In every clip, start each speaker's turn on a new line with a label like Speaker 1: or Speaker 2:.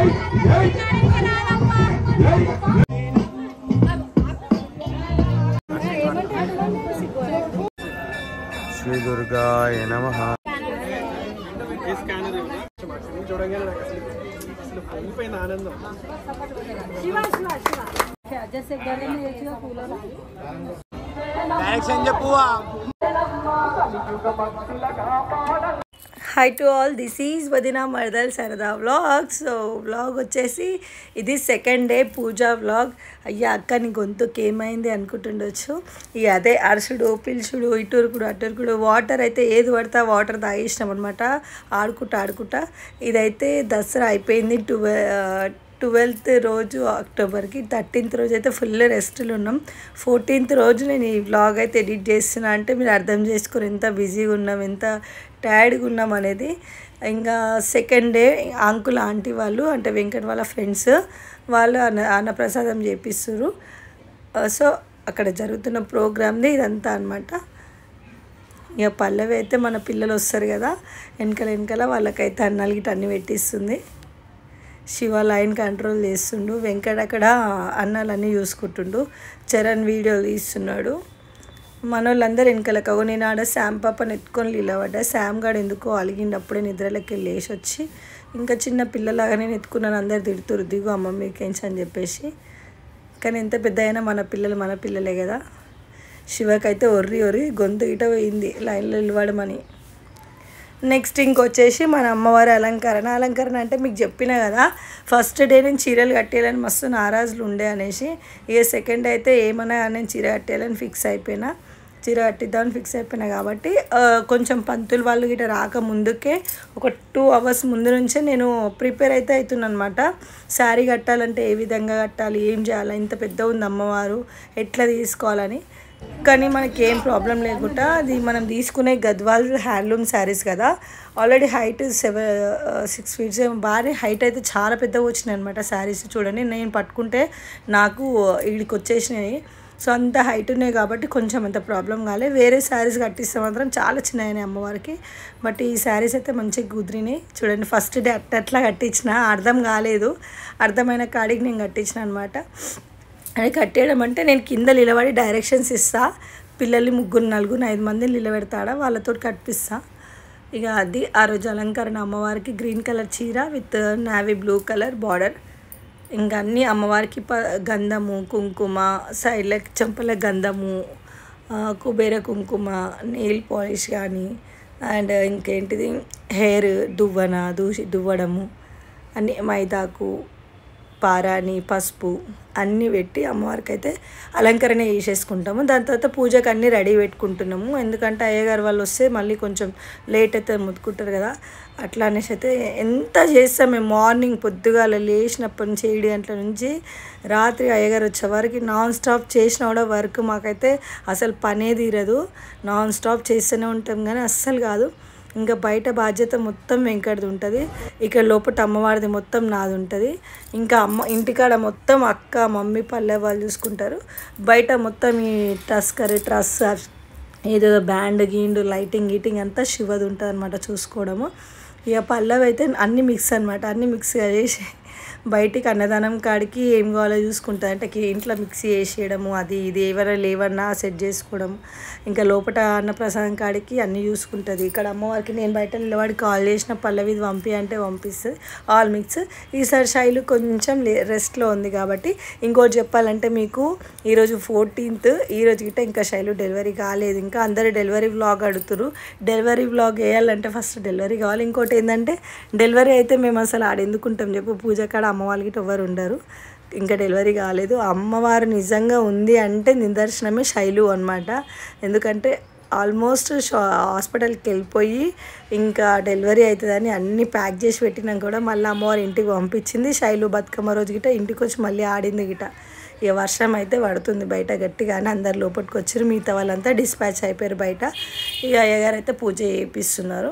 Speaker 1: శ్రీ దుర్గాయ నమ
Speaker 2: చూడంగానే నాకు అసలు అసలు పొంగిపోయిన ఆనందం
Speaker 3: जैसे गले में एक कूलर
Speaker 1: డైరెక్షన్ చెప్పువా
Speaker 4: hi to all this is వదినా మరదల్ సరదా వ్లాగ్ సో వ్లాగ్ వచ్చేసి ఇది సెకండ్ డే పూజా వ్లాగ్ అయ్యా అక్క నీ గొంతుకు ఏమైంది అనుకుంటుండొచ్చు ఇక అదే అరసుడు పిలుచుడు ఇటురుకుడు అటురుకుడు వాటర్ అయితే ఏది పడితే ఆ వాటర్ తాగేసినాం అనమాట ఆడుకుంటా ఆడుకుంటా ఇదైతే దసరా అయిపోయింది ట్వెల్వ్ ట్వెల్త్ రోజు అక్టోబర్కి థర్టీన్త్ రోజు అయితే ఫుల్ రెస్ట్లో ఉన్నాం ఫోర్టీన్త్ రోజు నేను ఈ వ్లాగ్ అయితే ఎడిట్ చేస్తున్నా అంటే మీరు అర్థం చేసుకుని ఎంత బిజీగా ఉన్నాం ఎంత టైర్డ్గా ఉన్నాం అనేది ఇంకా సెకండ్ డే అంకుల్ ఆంటీ వాళ్ళు అంటే వెంకట్ వాళ్ళ ఫ్రెండ్స్ వాళ్ళు అన్న అన్నప్రసాదం చేపిస్తారు సో అక్కడ జరుగుతున్న ప్రోగ్రామ్ది ఇదంతా అనమాట ఇక పల్లవి అయితే మన పిల్లలు వస్తారు కదా వెనకాల వెనకాల వాళ్ళకైతే అన్నాలు గిట్ట అన్ని పెట్టిస్తుంది శివ లైన్ కంట్రోల్ చేస్తుండు వెంకట్ అక్కడ అన్నాలన్నీ చూసుకుంటుండు చరణ్ వీడియోలు తీస్తున్నాడు మన వాళ్ళందరూ వెనకాల కగో నేను ఆడ శామ్ పాపని ఎత్తుకొని నిలబడ్డా శామ్ గాడు ఎందుకో అలిగిండప్పుడే నిద్రలోకి వెళ్ళి లేచి వచ్చి ఇంకా చిన్న పిల్లలాగా నేను ఎత్తుకున్నాను అందరు తిడుతురు దిగు అమ్మ మీకేంచి అని చెప్పేసి కానీ ఎంత పెద్ద అయినా మన పిల్లలు మన పిల్లలే కదా శివకైతే ఒర్రి ఒర్రి గొంతు ఇట పోయింది లైన్లో నిలబడమని నెక్స్ట్ ఇంకొచ్చేసి మన అమ్మవారి అలంకరణ అలంకరణ అంటే మీకు చెప్పిన కదా ఫస్ట్ డే నేను చీరలు కట్టేయాలని మస్తు నారాజులు ఉండే అనేసి ఇక సెకండ్ అయితే ఏమన్నా నేను చీర కట్టేయాలని ఫిక్స్ అయిపోయినా చీర కట్టిద్దామని ఫిక్స్ అయిపోయినా కాబట్టి ఆ, కొంచెం పంతులు వాళ్ళు గిట్ట రాక ముందుకే ఒక టూ అవర్స్ ముందు నుంచే నేను ప్రిపేర్ అయితే అవుతున్నాను అనమాట శారీ కట్టాలంటే ఏ విధంగా కట్టాలి ఏం చేయాలి ఇంత పెద్ద ఉంది అమ్మవారు ఎట్లా తీసుకోవాలని కానీ మనకి ఏం ప్రాబ్లం లేకుండా అది మనం తీసుకునే గద్వాల్ హ్యాండ్లూమ్ శారీస్ కదా already height seven six feets బాగానే హైట్ అయితే చాలా పెద్దగా వచ్చినాయి అనమాట శారీస్ చూడండి నేను పట్టుకుంటే నాకు వీడికి వచ్చేసినాయి సో అంత హైట్ ఉన్నాయి కాబట్టి కొంచెం అంత ప్రాబ్లం కాలే వేరే శారీస్ కట్టిస్తే మాత్రం చాలా చిన్నగానే అమ్మవారికి బట్ ఈ శారీస్ అయితే మంచిగా కుదిరినాయి చూడండి ఫస్ట్ డే అట్ట అట్లా కట్టించిన అర్థం కాలేదు అర్థమైన కాడికి నేను కట్టించిన అనమాట అది కట్టేయడం అంటే నేను కింద నిలబడి డైరెక్షన్స్ ఇస్తా పిల్లల్ని ముగ్గురు నలుగురు ఐదు మందిని నిలబెడతాడా వాళ్ళతో కట్టిస్తా ఇక అది ఆ రోజు అలంకరణ అమ్మవారికి గ్రీన్ కలర్ చీర with navy blue colour border ఇంకా అన్నీ అమ్మవారికి ప గంధము కుంకుమ సైడ్లకి చెంపల గంధము ఆ, కుబేర కుంకుమ నెయిల్ పాలిష్ కానీ అండ్ ఇంకేంటిది హెయిర్ దువ్వన దూసి దువ్వడము అన్ని మైదాకు పారాని పసుపు అన్నీ పెట్టి అమ్మవారికి అయితే అలంకరణ చేసేసుకుంటాము దాని తర్వాత పూజకు అన్నీ రెడీ పెట్టుకుంటున్నాము ఎందుకంటే అయ్యగారు వాళ్ళు వస్తే మళ్ళీ కొంచెం లేట్ అయితే ముట్టుకుంటారు కదా అట్లా అనేసి అయితే ఎంత చేస్తాం మేము మార్నింగ్ పొద్దుగాల లేచినప్పటి నుంచి ఏడు గంటల నుంచి రాత్రి అయ్యగారు వచ్చే వరకు నాన్ స్టాప్ చేసినా కూడా వర్క్ మాకైతే అసలు పనే తీరదు నాన్ స్టాప్ చేస్తూనే ఉంటాం కానీ అస్సలు కాదు ఇంకా బయట బాధ్యత మొత్తం వెంకటది ఉంటుంది ఇక్కడ లోపల అమ్మవారిది మొత్తం నాది ఉంటుంది ఇంకా అమ్మ ఇంటికాడ మొత్తం అక్క మమ్మీ పల్లె వాళ్ళు చూసుకుంటారు బయట మొత్తం ఈ టస్కర్ ట్రస్ ఏదో బ్యాండ్ గీండు లైటింగ్ గీటింగ్ అంతా శివది ఉంటుంది అనమాట చూసుకోవడము ఇక పల్లవి అయితే అన్ని మిక్స్ అనమాట అన్ని మిక్స్ చేసి బయటికి అన్నదానం కాడికి ఏం కావాలో చూసుకుంటుంది అంటే కి- ఇంట్లో మిక్సీ వేసేయడము అది ఇది ఏమైనా లేవన్నా సెట్ చేసుకోవడం ఇంకా లోపల అన్నప్రసాదం కాడికి అన్నీ చూసుకుంటుంది ఇక్కడ అమ్మవారికి నేను బయట నిలబడి కాల్ చేసిన పల్లవి ఇది పంపి అంటే పంపిస్తుంది ఆల్ మిక్స్ ఈసారి శైలు కొంచెం రెస్ట్లో ఉంది కాబట్టి ఇంకోటి చెప్పాలంటే మీకు ఈరోజు ఫోర్టీన్త్ ఈ రోజు గిట్ట ఇంకా శైలు డెలివరీ కాలేదు ఇంకా అందరు డెలివరీ వ్లాగ్ అడుగుతారు డెలివరీ వ్లాగ్ వేయాలంటే ఫస్ట్ డెలివరీ కావాలి ఇంకోటి ఏంటంటే డెలివరీ అయితే మేము అసలు ఆడెందుకుంటాం చెప్పు పూజ కాడ అమ్మ వాళ్ళకి ఎవరు ఉండరు ఇంకా డెలివరీ కాలేదు అమ్మవారు నిజంగా ఉంది అంటే నిదర్శనమే శైలు అనమాట ఎందుకంటే ఆల్మోస్ట్ షా హాస్పిటల్కి వెళ్ళిపోయి ఇంకా డెలివరీ అవుతుందని అన్నీ ప్యాక్ చేసి పెట్టినాక కూడా మళ్ళీ అమ్మవారు ఇంటికి పంపించింది శైలు బతుకమ్మ రోజు గిట ఇంటికి వచ్చి మళ్ళీ ఆడింది గిట ఇక వర్షం అయితే పడుతుంది బయట గట్టిగానే అందరు లోపలికి వచ్చారు మిగతా వాళ్ళంతా డిస్పాచ్ అయిపోయారు బయట ఇక అయ్యగారు అయితే పూజ చేయిస్తున్నారు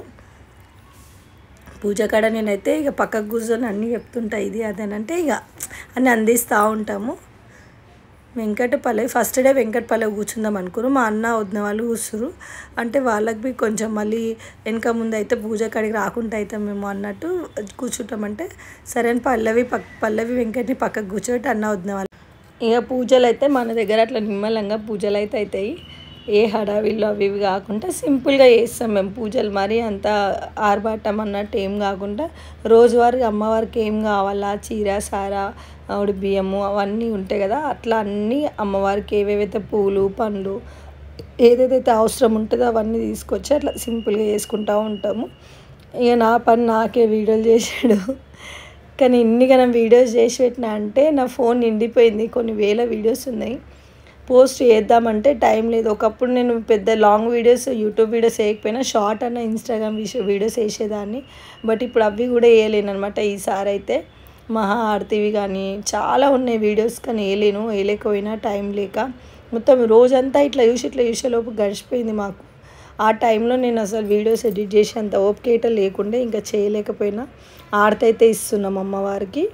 Speaker 4: పూజ కాడ నేనైతే ఇక పక్కకు కూర్చొని అన్నీ చెప్తుంటా ఇది అదేనంటే ఇక అన్నీ అందిస్తూ ఉంటాము వెంకట పల్లె ఫస్ట్ డే వెంకట పల్లె కూర్చుందాం అనుకున్నారు మా అన్న వదిన వాళ్ళు కూర్చురు అంటే వాళ్ళకి బి కొంచెం మళ్ళీ వెనక ముందు అయితే పూజ కాడికి రాకుండా అవుతాం మేము అన్నట్టు కూర్చుంటామంటే సరే అని పల్లవి పక్ పల్లవి వెంకటని పక్కకు కూర్చోబెట్టి అన్న వదిన వాళ్ళు ఇక పూజలు అయితే మన దగ్గర అట్లా నిమ్మలంగా పూజలు అయితే అవుతాయి ఏ హడావిల్లో అవి ఇవి కాకుండా సింపుల్గా చేస్తాం మేము పూజలు మరీ అంత ఆర్భాటం అన్నట్టు ఏం కాకుండా రోజువారీ అమ్మవారికి ఏం కావాలా చీర సార ఆవిడ బియ్యము అవన్నీ ఉంటాయి కదా అట్లా అన్నీ అమ్మవారికి ఏవేవైతే పూలు పండ్లు ఏదేదైతే అవసరం ఉంటుందో అవన్నీ తీసుకొచ్చి అట్లా సింపుల్గా చేసుకుంటూ ఉంటాము ఇక నా పని నాకే వీడియోలు చేసాడు కానీ ఇన్ని గనం వీడియోస్ చేసి పెట్టినా అంటే నా ఫోన్ నిండిపోయింది కొన్ని వేల వీడియోస్ ఉన్నాయి పోస్ట్ చేద్దామంటే టైం లేదు ఒకప్పుడు నేను పెద్ద లాంగ్ వీడియోస్ యూట్యూబ్ వీడియోస్ వేయకపోయినా షార్ట్ అన్న ఇన్స్టాగ్రామ్ వీడియోస్ వేసేదాన్ని బట్ ఇప్పుడు అవి కూడా వేయలేను అనమాట ఈసారి అయితే మహా ఆర్తివి కానీ చాలా ఉన్నాయి వీడియోస్ కానీ వేయలేను వేయలేకపోయినా టైం లేక మొత్తం రోజంతా ఇట్లా చూసి ఇట్లా చూసేలోపు గడిచిపోయింది మాకు ఆ టైంలో నేను అసలు వీడియోస్ ఎడిట్ చేసేంత ఓపిక అయితే లేకుండే ఇంకా చేయలేకపోయినా ఆర్తి అయితే ఇస్తున్నాం అమ్మవారికి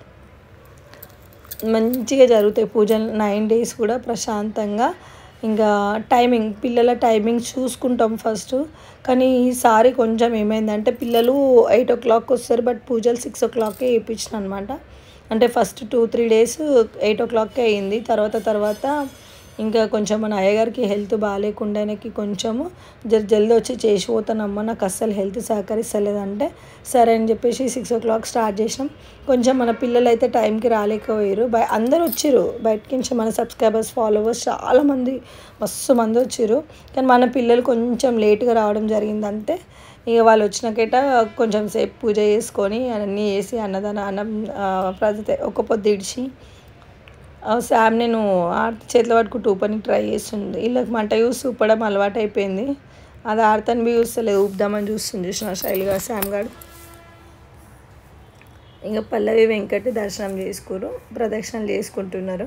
Speaker 4: మంచిగా జరుగుతాయి పూజలు నైన్ డేస్ కూడా ప్రశాంతంగా ఇంకా టైమింగ్ పిల్లల టైమింగ్ చూసుకుంటాం ఫస్ట్ కానీ ఈసారి కొంచెం ఏమైందంటే పిల్లలు ఎయిట్ ఓ క్లాక్ వస్తారు బట్ పూజలు సిక్స్ ఓ క్లాక్కే వేయించిన అనమాట అంటే first two three days eight ఓ క్లాక్కే అయింది తర్వాత తర్వాత ఇంకా కొంచెం మన అయ్యగారికి హెల్త్ బాగాలేకుండా ఆయనకి కొంచెము జర జల్దీ వచ్చి చేసి పోతానమ్మా నాకు అస్సలు హెల్త్ సహకరిస్తలేదంటే సరే అని చెప్పేసి సిక్స్ ఓ క్లాక్ స్టార్ట్ చేసినాం కొంచెం మన పిల్లలు అయితే టైంకి రాలేకపోయారు బయ అందరు వచ్చారు బయటకి నుంచి మన సబ్స్క్రైబర్స్ ఫాలోవర్స్ చాలామంది మస్తు మంది వచ్చారు కానీ మన పిల్లలు కొంచెం లేట్గా రావడం జరిగింది అంతే ఇక వాళ్ళు వచ్చినాకేట కొంచెం సేపు పూజ చేసుకొని అన్నీ వేసి అన్నదాన అన్నం ప్రతి ఒక పొద్దు ఇడిచి శామ్ నేను ఆర్తి చేతిలో పట్టుకుంటూ ఊపనికి ట్రై చేస్తుంది వీళ్ళకి మంట చూసి ఊపడం అలవాటు అయిపోయింది అది ఆర్తని బి చూస్తలేదు ఊపుదామని చూస్తుంది చూసిన శైలిగా శామ్ గారు ఇంకా పల్లవి వెంకట దర్శనం చేసుకురు ప్రదక్షిణలు చేసుకుంటున్నారు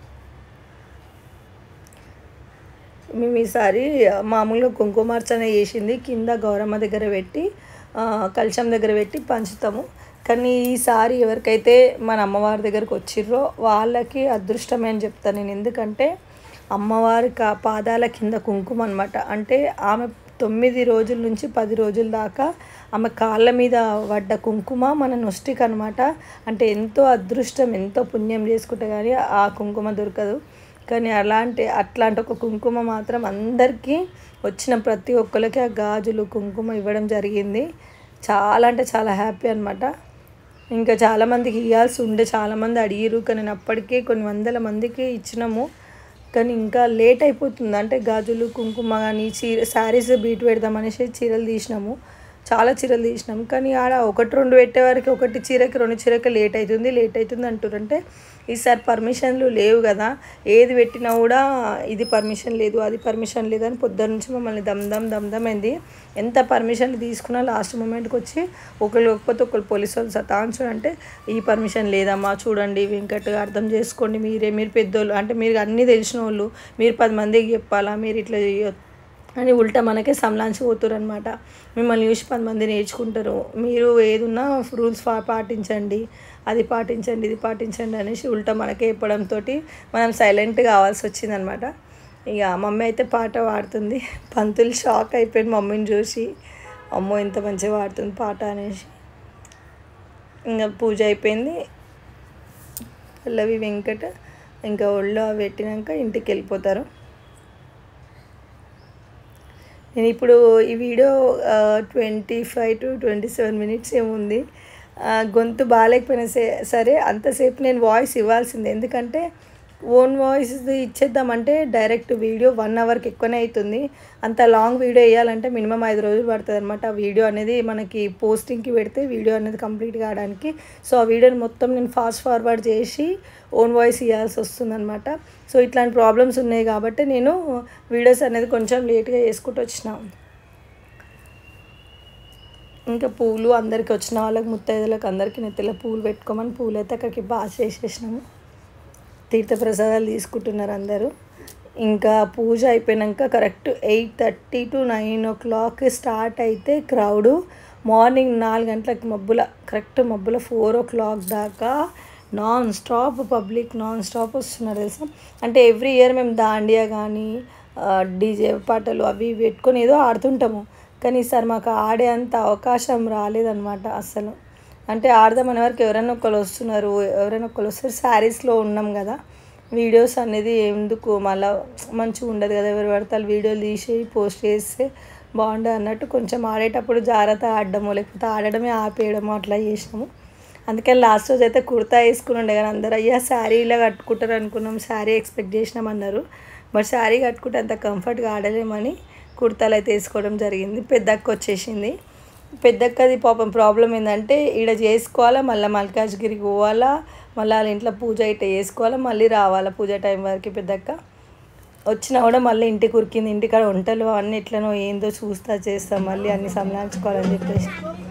Speaker 4: మేము ఈసారి మామూలుగా కుంకుమార్చన చేసింది కింద గౌరమ్మ దగ్గర పెట్టి కలశం దగ్గర పెట్టి పంచుతాము కానీ ఈసారి ఎవరికైతే మన అమ్మవారి దగ్గరకు వచ్చిర్రో వాళ్ళకి అదృష్టమే అని చెప్తాను నేను ఎందుకంటే అమ్మవారి కా పాదాల కింద కుంకుమ అనమాట అంటే ఆమె తొమ్మిది రోజుల నుంచి పది రోజుల దాకా ఆమె కాళ్ళ మీద పడ్డ కుంకుమ మన నొస్టిక్ అనమాట అంటే ఎంతో అదృష్టం ఎంతో పుణ్యం చేసుకుంటే కానీ ఆ కుంకుమ దొరకదు కానీ అలాంటి అట్లాంటి ఒక కుంకుమ మాత్రం అందరికీ వచ్చిన ప్రతి ఒక్కరికి ఆ గాజులు కుంకుమ ఇవ్వడం జరిగింది చాలా అంటే చాలా హ్యాపీ అనమాట ఇంకా చాలామందికి ఇవ్వాల్సి ఉండే చాలామంది అడిగిరు కానీ నేను అప్పటికే కొన్ని వందల మందికి ఇచ్చినాము కానీ ఇంకా లేట్ అయిపోతుంది అంటే గాజులు కుంకుమ కానీ చీర శారీస్ బీట్ పెడదాం అనేసి చీరలు తీసినాము చాలా చీరలు తీసినాం కానీ ఆడ ఒకటి రెండు పెట్టే వరకు ఒకటి చీరకి రెండు చీరకి లేట్ అవుతుంది లేట్ అవుతుంది అంటారంటే ఈసారి పర్మిషన్లు లేవు కదా ఏది పెట్టినా కూడా ఇది పర్మిషన్ లేదు అది పర్మిషన్ లేదు అని పొద్దున్న నుంచి మమ్మల్ని దమ్ దమ్ దమ్ దమ్ అయింది ఎంత పర్మిషన్లు తీసుకున్నా లాస్ట్ మూమెంట్కి వచ్చి ఒకరు లేకపోతే ఒకరు పోలీసు వాళ్ళు సతాంచు అంటే ఈ పర్మిషన్ లేదమ్మా చూడండి వెంకట్ అర్థం చేసుకోండి మీరే మీరు పెద్దోళ్ళు అంటే మీరు అన్నీ తెలిసిన వాళ్ళు మీరు పది మందికి చెప్పాలా మీరు ఇట్లా చేయొద్దు అని ఉల్టా మనకే సంలాంచిపోతారు అనమాట మిమ్మల్ని చూసి పది మంది నేర్చుకుంటారు మీరు ఏదున్నా రూల్స్ పాటించండి అది పాటించండి ఇది పాటించండి అనేసి ఉల్టా మనకే చెప్పడంతో మనం సైలెంట్ కావాల్సి వచ్చిందనమాట ఇక మమ్మీ అయితే పాట పాడుతుంది పంతులు షాక్ అయిపోయింది మమ్మీని చూసి అమ్మో ఇంత మంచిగా పాడుతుంది పాట అనేసి ఇంకా పూజ అయిపోయింది పల్లవి వెంకట ఇంకా ఒళ్ళో పెట్టినాక ఇంటికి వెళ్ళిపోతారు నేను ఇప్పుడు ఈ video twenty five to twenty seven minutes ఏముంది గొంతు బాగాలేకపోయినా సరే అంతసేపు నేను వాయిస్ ఇవ్వాల్సిందే ఎందుకంటే ఓన్ వాయిస్ ఇచ్చేద్దామంటే డైరెక్ట్ వీడియో వన్ అవర్కి ఎక్కువనే అవుతుంది అంత లాంగ్ వీడియో వేయాలంటే మినిమం ఐదు రోజులు పడుతుంది అనమాట ఆ వీడియో అనేది మనకి పోస్టింగ్కి పెడితే వీడియో అనేది కంప్లీట్ కావడానికి సో ఆ వీడియోని మొత్తం నేను ఫాస్ట్ ఫార్వర్డ్ చేసి ఓన్ వాయిస్ ఇవ్వాల్సి వస్తుంది అనమాట సో ఇట్లాంటి ప్రాబ్లమ్స్ ఉన్నాయి కాబట్టి నేను వీడియోస్ అనేది కొంచెం లేట్గా చేసుకుంటూ వచ్చిన ఇంకా పూలు అందరికి వచ్చిన వాళ్ళకి ముత్తైదులకు అందరికీ నెత్తిలో పూలు పెట్టుకోమని పూలు అయితే అక్కడికి బాగా చేసేసినాము తీర్థప్రసాదాలు తీసుకుంటున్నారు అందరూ ఇంకా పూజ అయిపోయాక correct eight thirty to nine o'clock start అయితే క్రౌడు మార్నింగ్ నాలుగు గంటలకు మబ్బుల కరెక్ట్ మబ్బుల ఫోర్ ఓ క్లాక్ దాకా non stop public non stop వస్తున్నారు తెలుసా అంటే ఎవ్రీ ఇయర్ మేము దాండియా కానీ డీజే పాటలు అవి ఇవి పెట్టుకొని ఏదో ఆడుతుంటాము కానీ ఈసారి మాకు ఆడే అంత అవకాశం రాలేదన్నమాట అసలు అంటే ఆడదామనే వరకు ఎవరైనా ఒకరు వస్తున్నారు ఎవరైనా ఒకరు వస్తారు శారీస్లో ఉన్నాం కదా వీడియోస్ అనేది ఎందుకు మళ్ళా మంచిగా ఉండదు కదా ఎవరు పడతారు వీడియోలు తీసి పోస్ట్ చేస్తే బాగుండదు అన్నట్టు కొంచెం ఆడేటప్పుడు జాగ్రత్త ఆడడము లేకపోతే ఆడడమే ఆపేయడము అట్లా చేసినాము అందుకని లాస్ట్ రోజు అయితే కుర్తా వేసుకుని ఉండే కానీ అందరూ అయ్యా శారీ ఇలా కట్టుకుంటారు అనుకున్నాం శారీ ఎక్స్పెక్ట్ చేసినాం అన్నారు బట్ శారీ కట్టుకుంటే అంత కంఫర్ట్గా ఆడలేమని కుర్తాలు అయితే వేసుకోవడం జరిగింది పెద్దక్క వచ్చేసింది పెద్దక్కది పాపం ప్రాబ్లం ఏంటంటే ఈడ చేసుకోవాలా మళ్ళీ మల్కాజ్గిరికి పోవాలా మళ్ళీ వాళ్ళ ఇంట్లో పూజ ఇట్లా చేసుకోవాలా మళ్ళీ రావాలా పూజ టైం వరకు పెద్దక్క వచ్చినా కూడా మళ్ళీ ఇంటికి ఉరికింది ఇంటికాడ వంటలు అన్నీ ఎట్లనో ఏందో చూస్తా చేస్తా మళ్ళీ అన్ని సంలాంచుకోవాలని చెప్పేసి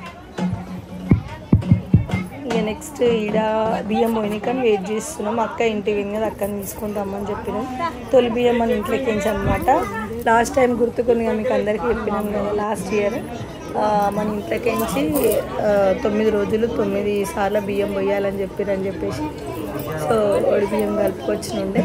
Speaker 4: ఇక నెక్స్ట్ ఈడ బియ్యం పోయినాయి కానీ వెయిట్ చేస్తున్నాం అక్క ఇంటికి పోయింది కదా అక్కని తీసుకొని రమ్మని చెప్పినాం తొలి బియ్యం మన ఇంట్లోకి ఎంచి అనమాట లాస్ట్ టైం గుర్తుకొని కదా మీకు అందరికీ చెప్పినాం కదా లాస్ట్ ఇయర్ మన ఇంట్లోకి ఎంచి ఆ, తొమ్మిది రోజులు తొమ్మిది సార్లు బియ్యం పోయాలని చెప్పారని చెప్పేసి సో ఒడి బియ్యం కలుపుకొచ్చిన ఉండే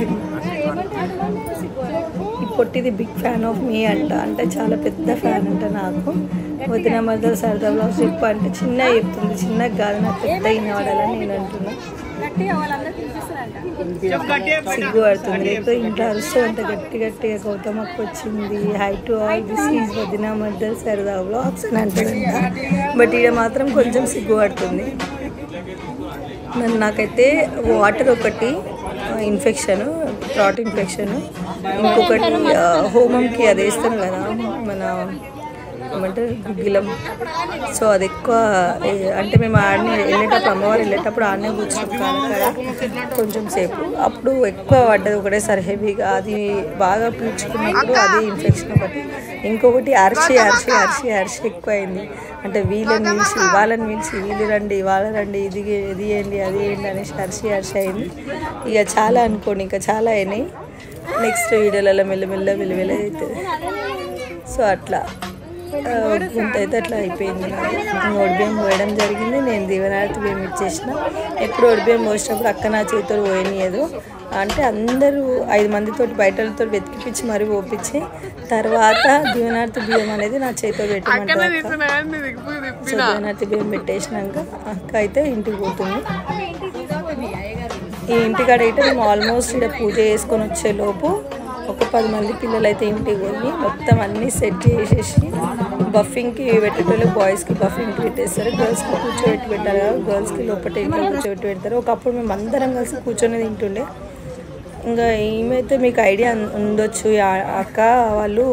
Speaker 4: ఈ పొట్టిది బిగ్ ఫ్యాన్ ఆఫ్ మీ అంట అంటే చాలా పెద్ద ఫ్యాన్ అంట నాకు వదిన మధ్య సరదా బ్లాగ్స్ చెప్పు అంటే చిన్నగా చెప్తుంది చిన్నగా కాదు నాకు పెద్ద వినవాడాలని నేను అంటున్నా
Speaker 3: గట్టిగా వాళ్ళందరూ చూపిస్తారంట
Speaker 4: సిగ్గు పడుతుంది లేకపోతే ఇంట్లో అరుస్తూ అంత గట్టి గట్టిగా గౌతమకు వచ్చింది hi to all this is వదిన మధ్య సరదా బ్లాగ్స్ అని అంటారంట బట్ ఈడ మాత్రం కొంచెం సిగ్గు పడుతుంది నన్ను నాకైతే వాటర్ ఒకటి ఇన్ఫెక్షన్ థ్రాట్ ఇన్ఫెక్షన్ ఇంకొకటి ఆ, హోమంకి అది వేస్తాను కదా మన ఏమంటారు గుగ్గిలం సో అది ఎక్కువ ఏ, అంటే మేము ఆడనే వెళ్ళేటప్పుడు అమ్మవారు వెళ్ళేటప్పుడు ఆడనే కూర్చున్నాం కాదు కదా కొంచెం సేపు అప్పుడు ఎక్కువ పడ్డది ఒకటేసారి హెవీగా అది బాగా పీల్చుకున్నప్పుడు అది ఇన్ఫెక్షన్ ఒకటి ఇంకొకటి అరిచి అరిచి అరిచి అరిచి ఎక్కువ అయింది అంటే వీళ్ళని పిలిచి వాళ్ళని పిలిచి వీళ్ళు రండి వాళ్ళ రండి ఇది ఇది ఏంటి అది ఏంటి అనేసి అరిచి అరిచి అయింది ఇక చాలా అనుకోండి ఇంకా చాలా అయినాయి నెక్స్ట్ వీడియోలలో మెల్లమెల్ల వెలువెల అవుతుంది సో అట్లా ఆ, గుంట అయితే అట్లా అయిపోయింది నాది ఒడిబియ్యం పోయడం జరిగింది నేను దీవనార్థి బియ్యం ఇచ్చేసిన ఎప్పుడు ఒడిబియ్యం పోసినప్పుడు అక్క నా చేతితో పోయనియదు అంటే అందరూ ఐదు మందితో బయటలతో వెతికిపించి మరీ పోపించి తర్వాత దీవనార్థి బియ్యం అనేది నా చేతితో పెట్టమంటారు అక్క సో దీవనార్థి బియ్యం పెట్టేసినాక అక్క అయితే ఇంటికి పోతుంది ఈ ఇంటికాడ అయితే మేము ఆల్మోస్ట్ ఇక్కడ పూజ చేసుకొని వచ్చే లోపు ఒక పది మంది పిల్లలు అయితే ఇంటికి పోయి మొత్తం అన్నీ సెట్ చేసేసి బఫింగ్కి పెట్టేటోళ్ళు బాయ్స్కి బఫింగ్కి పెట్టేస్తారు గర్ల్స్కి కూర్చోబెట్టి పెట్టారు కదా గర్ల్స్కి లోపల ఇంట్లో కూర్చోబెట్టి పెడతారు ఒకప్పుడు మేము అందరం కలిసి కూర్చొని తింటుండే ఇంకా ఏమైతే మీకు ఐడియా ఉండొచ్చు ఆ అక్క వాళ్ళు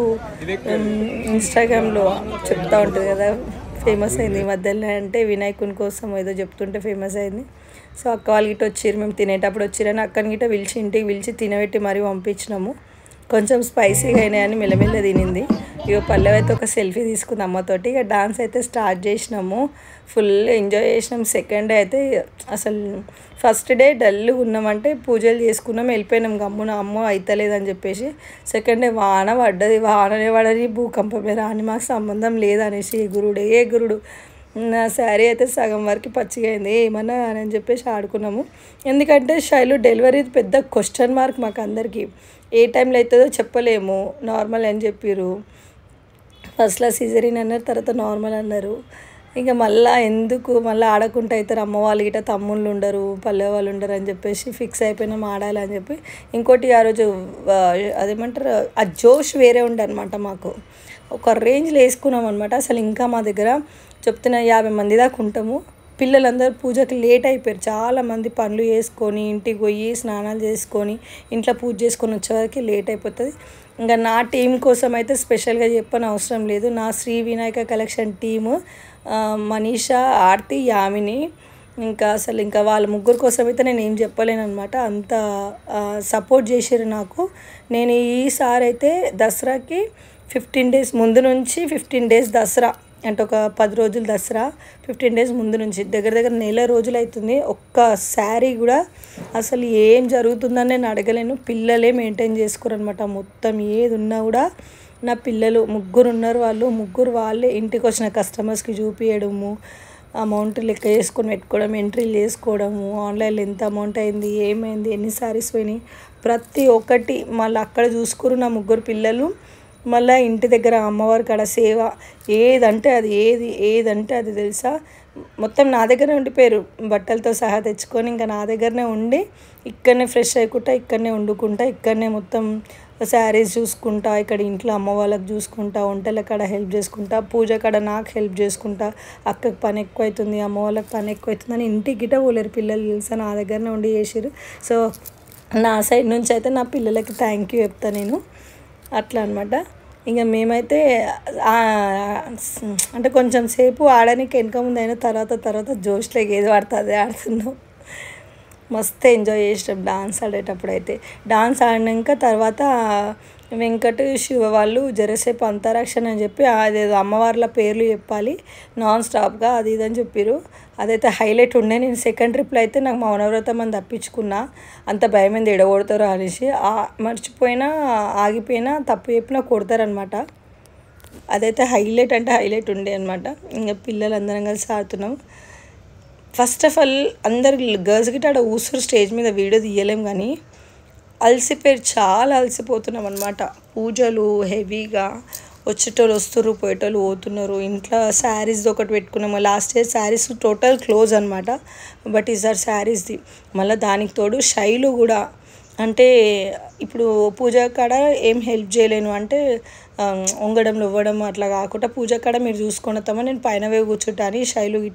Speaker 4: ఇన్స్టాగ్రామ్లో చెప్తా ఉంటుంది కదా ఫేమస్ అయింది ఈ మధ్యలో అంటే వినాయకుని కోసం ఏదో చెప్తుంటే ఫేమస్ అయింది సో అక్క వాళ్ళు గిట్ట వచ్చిర్రు మేము తినేటప్పుడు వచ్చిరని అక్కని గిట్ట పిలిచి ఇంటికి పిలిచి తినబెట్టి మరీ పంపించినాము కొంచెం స్పైసీగా అయినాయని మెల్లమెల్ల తినింది ఇక పల్లెవి అయితే ఒక సెల్ఫీ తీసుకుంది అమ్మతోటి ఇక డాన్స్ అయితే స్టార్ట్ చేసినాము ఫుల్ ఎంజాయ్ చేసినాం సెకండ్ డే అయితే అసలు ఫస్ట్ డే డల్గా ఉన్నామంటే పూజలు చేసుకున్నాం వెళ్ళిపోయినాం గమ్మున అమ్మో అయితలేదని చెప్పేసి సెకండ్ డే వాన పడ్డది వాననే పడని భూకంపమే రాని మాకు సంబంధం లేదనేసి ఏ గురుడు ఏ గురుడు నా శారీ అయితే సగం వరకు పచ్చిగా అయింది ఏమన్నా అని చెప్పేసి ఆడుకున్నాము ఎందుకంటే శైలు డెలివరీ పెద్ద క్వశ్చన్ మార్క్ మాకు అందరికీ ఏ టైంలో అవుతుందో చెప్పలేము నార్మల్ అని చెప్పారు ఫస్ట్లో సిజరీన్ అన్నారు తర్వాత నార్మల్ అన్నారు ఇంకా మళ్ళీ ఎందుకు మళ్ళీ ఆడకుండా అవుతారు అమ్మ వాళ్ళు గిట్ట తమ్ముళ్ళు ఉండరు పల్లె వాళ్ళు ఉండరు అని చెప్పేసి ఫిక్స్ అయిపోయినాం ఆడాలి అని చెప్పి ఇంకోటి ఆ రోజు ఆ, అదేమంటారు ఆ జోష్ వేరే ఉండే అనమాట మాకు ఒక రేంజ్లో వేసుకున్నాం అనమాట అసలు ఇంకా మా దగ్గర చెప్తున్న యాభై మంది దాకా ఉంటాము పిల్లలందరూ పూజకి లేట్ అయిపోయారు చాలా మంది పనులు చేసుకొని ఇంటికి పోయి స్నానాలు చేసుకొని ఇంట్లో పూజ చేసుకొని వచ్చేవరకు లేట్ అయిపోతుంది ఇంకా నా టీం కోసం అయితే స్పెషల్గా చెప్పని అవసరం లేదు నా శ్రీ వినాయక కలెక్షన్ టీము ఆ, మనీషా ఆర్తి యామిని ఇంకా అసలు ఇంకా వాళ్ళ ముగ్గురు కోసం అయితే నేను ఏం చెప్పలేను అనమాట అంత సపోర్ట్ చేసారు నాకు నేను ఈసారి అయితే దసరాకి ఫిఫ్టీన్ డేస్ ముందు నుంచి ఫిఫ్టీన్ డేస్ దసరా అంటే ఒక పది రోజులు దసరా ఫిఫ్టీన్ డేస్ ముందు నుంచి దగ్గర దగ్గర నెల రోజులు అవుతుంది ఒక్క శారీ కూడా అసలు ఏం జరుగుతుందని నేను అడగలేను పిల్లలే మెయింటైన్ చేసుకోరనమాట మొత్తం ఏది ఉన్నా కూడా నా పిల్లలు ముగ్గురు ఉన్నారు వాళ్ళు ముగ్గురు వాళ్ళే ఇంటికి వచ్చిన కస్టమర్స్కి చూపించడము అమౌంట్ లెక్క చేసుకొని పెట్టుకోవడం ఎంట్రీలు చేసుకోవడము ఆన్లైన్లో ఎంత అమౌంట్ అయింది ఏమైంది ఎన్ని సారీస్ పోయినాయి ప్రతి ఒక్కటి మళ్ళీ అక్కడ చూసుకురు నా ముగ్గురు పిల్లలు మళ్ళీ ఇంటి దగ్గర అమ్మవారి కాడ సేవ ఏదంటే అది ఏది ఏదంటే అది తెలుసా మొత్తం నా దగ్గరనే ఉండిపోయారు బట్టలతో సహా తెచ్చుకొని ఇంకా నా దగ్గరనే ఉండి ఇక్కడనే ఫ్రెష్ అయ్యకుండా ఇక్కడనే వండుకుంటా ఇక్కడనే మొత్తం శారీస్ చూసుకుంటా ఇక్కడ ఇంట్లో అమ్మ వాళ్ళకి చూసుకుంటా వంటల కాడ హెల్ప్ చేసుకుంటా పూజ కాడ నాకు హెల్ప్ చేసుకుంటా అక్కకి పని ఎక్కువ అవుతుంది అమ్మ వాళ్ళకి పని ఎక్కువ అవుతుంది అని ఇంటికి గిట పోలేరు పిల్లలు తెలుసా నా దగ్గరనే ఉండి చేసిరు సో నా సైడ్ నుంచి అయితే నా పిల్లలకి థ్యాంక్ యూ చెప్తా నేను అట్లా అనమాట ఇంకా మేమైతే ఆ, అంటే కొంచెం సేపు ఆడడానికి వెనక ముందు అయిన తర్వాత తర్వాత జోష్లోకి ఏది పడితే అదే ఆడుతున్నాం మస్తు ఎంజాయ్ చేసినాం డాన్స్ ఆడేటప్పుడు అయితే డాన్స్ ఆడినాక తర్వాత వెంకట్ శివ వాళ్ళు జరసేపు అంతరాక్షణ అని చెప్పి అదేదో అమ్మవార్ల పేర్లు చెప్పాలి నాన్ స్టాప్గా అది ఇది అని చెప్పారు అదైతే హైలైట్ ఉండే నేను సెకండ్ ట్రిప్లో అయితే నాకు మౌనవ్రతం అని తప్పించుకున్నా అంత భయం ఏంది ఎడగొడతారో అనేసి ఆ- మర్చిపోయినా ఆగిపోయినా తప్పు చెప్పినా కొడతారనమాట అదైతే హైలైట్ అంటే హైలైట్ ఉండే అనమాట ఇంకా పిల్లలు అందరం కలిసి ఆడుతున్నాం ఫస్ట్ ఆఫ్ ఆల్ అందరు గర్ల్స్ గిట్ట ఆడ ఊసురు స్టేజ్ మీద వీడియో తీయలేం కానీ అలసిపోయి చాలా అలసిపోతున్నాం అనమాట పూజలు హెవీగా వచ్చేటోళ్ళు వస్తున్నారు పోయేటోళ్ళు పోతున్నారు ఇంట్లో శారీస్ ఒకటి పెట్టుకున్నాము last year saris total close అనమాట బట్ ఈసారి శారీస్ది మళ్ళీ దానికి తోడు శైలు కూడా అంటే ఇప్పుడు పూజ కాడ ఏం హెల్ప్ చేయలేను అంటే ఆ, వంగడం ఇవ్వడం అట్లా కాకుండా పూజ కాడ మీరు చూసుకొని వస్తామని నేను పైన పోయి కూర్చుంటా అని శైలు గిట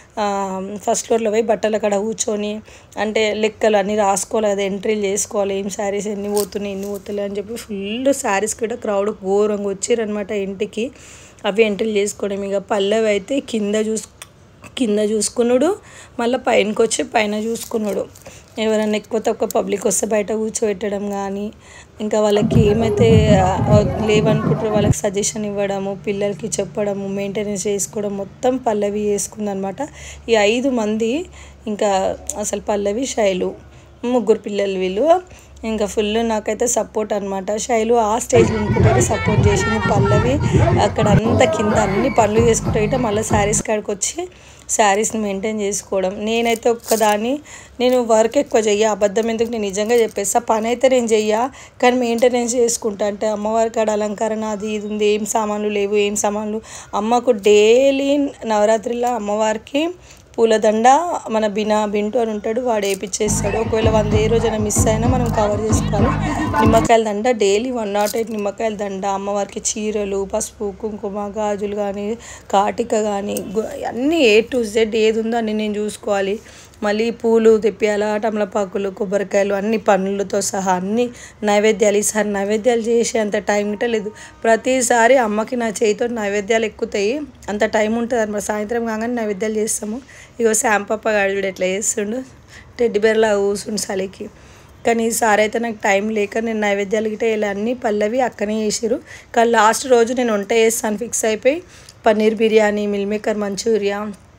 Speaker 4: ఫస్ట్ ఫ్లోర్లో పోయి బట్టల కాడ కూర్చొని అంటే లెక్కలు అన్నీ రాసుకోవాలి కదా ఎంట్రీలు చేసుకోవాలి ఏం శారీస్ ఎన్ని పోతున్నాయి ఎన్ని పోతలే అని చెప్పి ఫుల్ శారీస్ కూడా క్రౌడ్ ఘోరంగా వచ్చారనమాట ఇంటికి అవి ఎంట్రీలు చేసుకోవడం ఇక పల్లవి అయితే కింద చూసు కింద చూసుకున్నాడు మళ్ళీ పైనకి వచ్చి పైన చూసుకున్నాడు ఎవరైనా ఎక్కువ తక్కువ పబ్లిక్ వస్తే బయట కూర్చోబెట్టడం కానీ ఇంకా వాళ్ళకి ఏమైతే ఆ, లేవనుకుంటారో వాళ్ళకి సజెషన్ ఇవ్వడము పిల్లలకి చెప్పడము మెయింటెనెన్స్ చేసుకోవడం మొత్తం పల్లవి చేసుకుందనమాట ఈ ఐదు మంది ఇంకా అసలు పల్లవి శైలు ముగ్గురు పిల్లలు వీళ్ళు ఇంకా ఫుల్ నాకైతే సపోర్ట్ అనమాట శైలు ఆ స్టేజ్లో అనుకుంటే సపోర్ట్ చేసింది పల్లవి అక్కడ అంతా కింద అన్ని పనులు చేసుకుంటూ ఇట మళ్ళీ శారీస్ కాడికి వచ్చి శారీస్ని మెయింటైన్ చేసుకోవడం నేనైతే ఒక్కదాన్ని నేను వర్క్ ఎక్కువ చెయ్య అబద్ధం ఎందుకు నేను నిజంగా చెప్పేస్తా పని అయితే నేను చెయ్య కానీ మెయింటెనెన్స్ చేసుకుంటా అంటే అమ్మవారి కాడ అలంకరణ అది ఇది ఉంది ఏం సామాన్లు లేవు ఏం సామాన్లు అమ్మకు డైలీ నవరాత్రిలో అమ్మవారికి పూలదండ మన బినా బింటు అని ఉంటాడు వాడు వేయించేస్తాడు ఒకవేళ వంద ఏ రోజైనా మిస్ అయినా మనం కవర్ చేసుకోవాలి నిమ్మకాయల దండ డైలీ వన్ నాట్ ఎయిట్ నిమ్మకాయల దండ అమ్మవారికి చీరలు పసుపు కుంకుమ గాజులు కానీ కాటిక కానీ అన్నీ ఏ టు జెడ్ ఏది ఉందో అన్ని నేను చూసుకోవాలి మళ్ళీ పూలు తెప్పియాలా తమలపాకులు కొబ్బరికాయలు అన్ని పనులతో సహా అన్ని నైవేద్యాలు ఈసారి నైవేద్యాలు చేసే అంత టైం గిట్ట లేదు ప్రతిసారి అమ్మకి నా చేతితో నైవేద్యాలు ఎక్కుతాయి అంత టైం ఉంటుంది అనమాట సాయంత్రం కాగానే నైవేద్యాలు చేస్తాము ఇగో శాంపప్ప గాడు చూడు ఎట్లా చేస్తుండు టెడ్డి బేర్లా కూర్చుండు చలికి కానీ ఈసారి అయితే నాకు టైం లేక నేను నైవేద్యాలు గిట్ట ఇలా అన్నీ పల్లవి అక్కనే చేసిరు కానీ లాస్ట్ రోజు నేను వంట చేస్తాను ఫిక్స్ అయిపోయి paneer biryani meal maker manchurian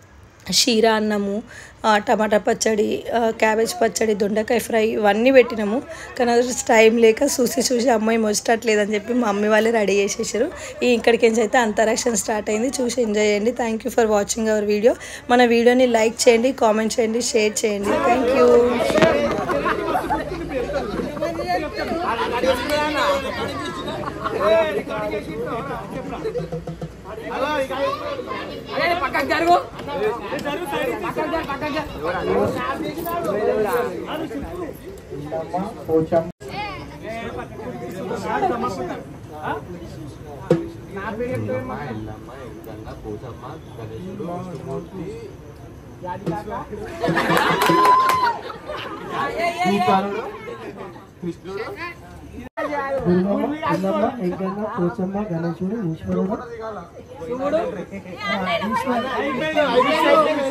Speaker 4: sheera అన్నము ఆ, టమాటా పచ్చడి ఆ, క్యాబేజ్ పచ్చడి దొండకాయ ఫ్రై ఇవన్నీ పెట్టినాము కానీ అది టైం లేక చూసి చూసి అమ్మాయి మోసటట్లేదని చెప్పి మా మమ్మీ వాళ్ళే రెడీ చేసేసారు ఈ ఇక్కడికి నుంచి అయితే అంతరాక్షన్ స్టార్ట్ అయింది చూసి ఎంజాయ్ చేయండి thank you for watching our video మన వీడియోని లైక్ చేయండి కామెంట్ చేయండి షేర్ చేయండి థ్యాంక్ యూ
Speaker 2: దుర్గమ్మ అన్నమ్మ వెంకన్న పోచమ్మ గణేశుడు ఈశ్వరుడు ఆ, ఈశ్వరుడు.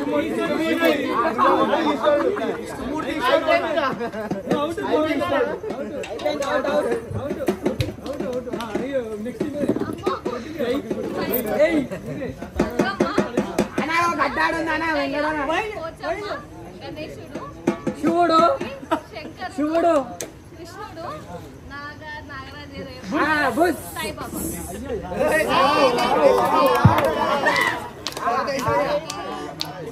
Speaker 3: గణేశుడు
Speaker 5: శివుడు
Speaker 3: శంకరుడు
Speaker 5: శివుడు
Speaker 3: కృష్ణుడు నాగ నాగరాజు
Speaker 5: ఆ, బుస్
Speaker 3: సాయిబాబా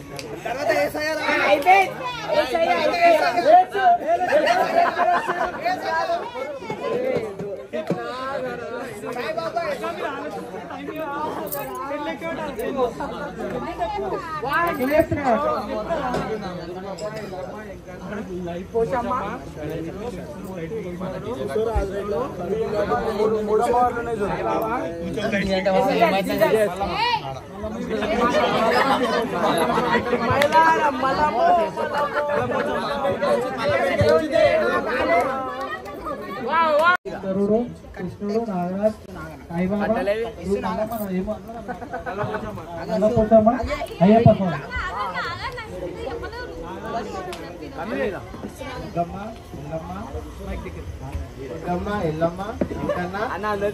Speaker 5: కరుడు కృష్ణుడు నాగరాజ్ సాయిబాబా ఏమో నల్లపోచమ్మ అయ్యప్ప స్వామి గమ్మ ఎల్లమ్మ గమ్మ ఎల్లమ్మ ఇంకన్నా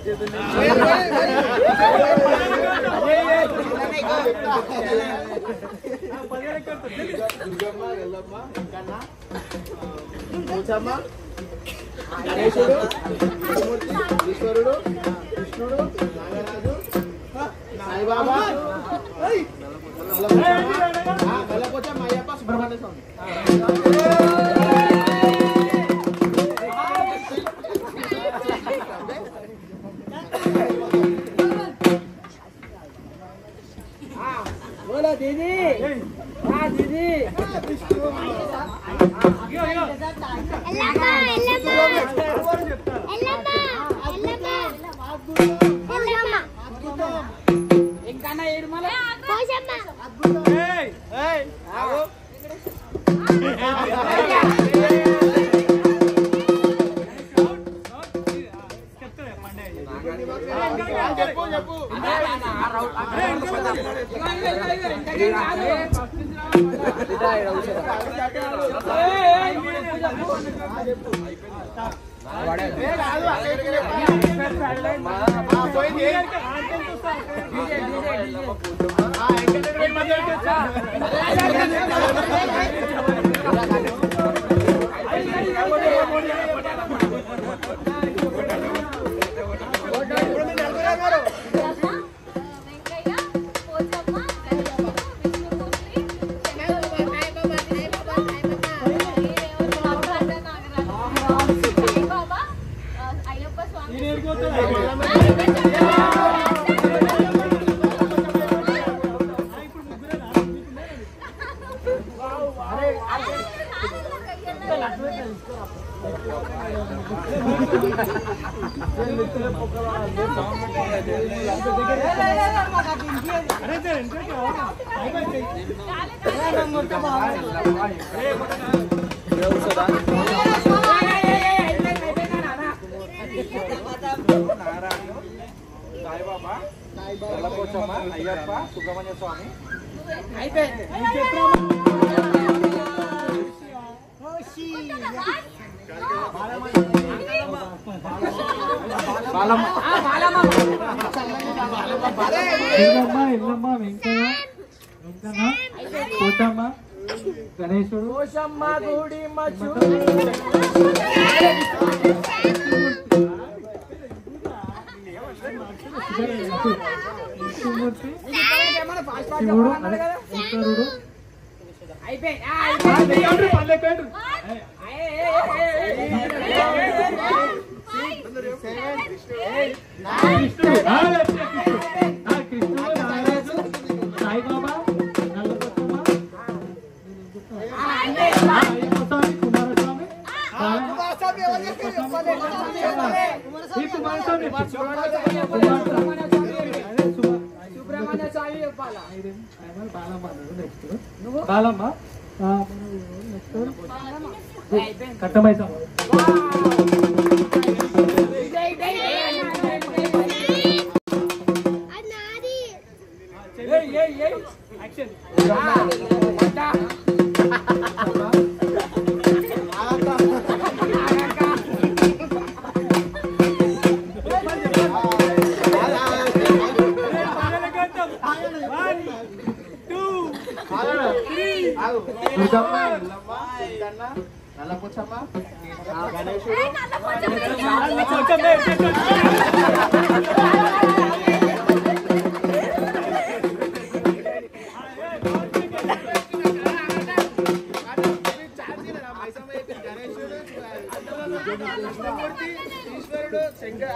Speaker 5: దుర్గమ్మ ఎల్లమ్మ ఇంకన్నా పోచమ్మ గణేశుడు విష్ణుమూర్తి ఈశ్వరుడు కృష్ణుడు నాగరాజు సాయిబాబా నల్లపోచమ్మ అయ్యప్ప సుబ్రహ్మణ్య స్వామి
Speaker 3: వెంకయ్య పోచమ్మ గణేశుడు విష్ణుమూర్తి సాయిబాబా అయ్యప్ప స్వామి
Speaker 2: సాయిబాబా నల్లపోచమ్మ అయ్యప్ప సుబ్రహ్మణ్య స్వామి
Speaker 5: దుర్గమ్మ ఎల్లమ్మ వెంకయ్య వెంకన్న పోచమ్మ గణేశుడు విష్ణుమూర్తి శివుడు అదే ఈశ్వరుడు కృష్ణుడు ఆ, కృష్ణుడు ఆ, కృష్ణుడు నాగరాజు సాయిబాబా నల్లపచ్చమ్మ అయ్యప్ప స్వామి కుమారస్వామి ఈ కుమారస్వామి సుబ్రహ్మణ్య స్వామి బాలమ్మ నెక్స్ట్ బాలమ్మ నెక్స్ట్ కట్టమైసమ్మ దుర్గమ్మ ఎల్లమ్మ ఇంకన్న నల్లపుచ్చమ్మ గణేశుడు
Speaker 2: ఈశ్వరుడు Shankar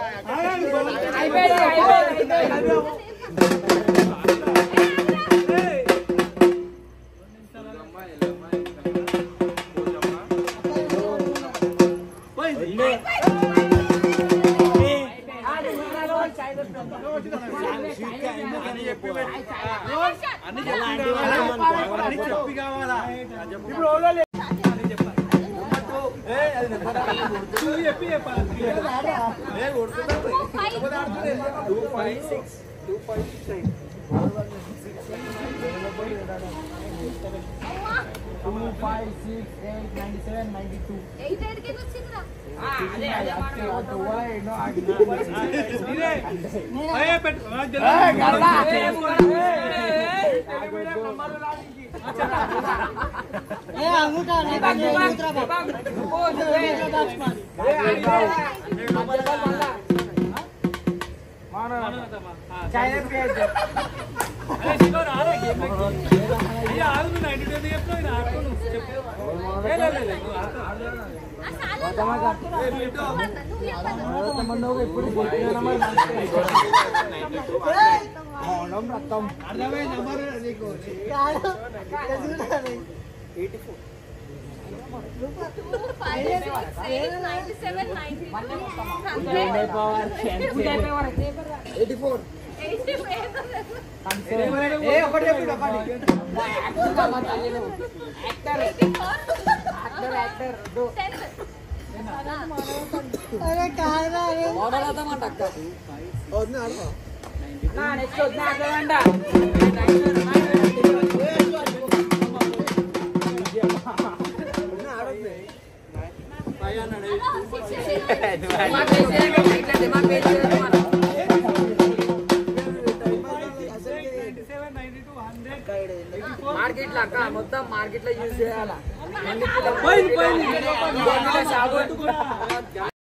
Speaker 2: two five six two five six nine
Speaker 5: two five six eight ninety seven ninety two
Speaker 3: eight ఎయిట్కి వచ్చిందిరా ఆ చాలా నువ్వు చెప్పను
Speaker 5: ఎప్పుడు
Speaker 3: five six eight ninety seven ninety eighty four eighty
Speaker 5: market లో అక్క మొత్తం మార్కెట్ లో యూజ్ చేయాలా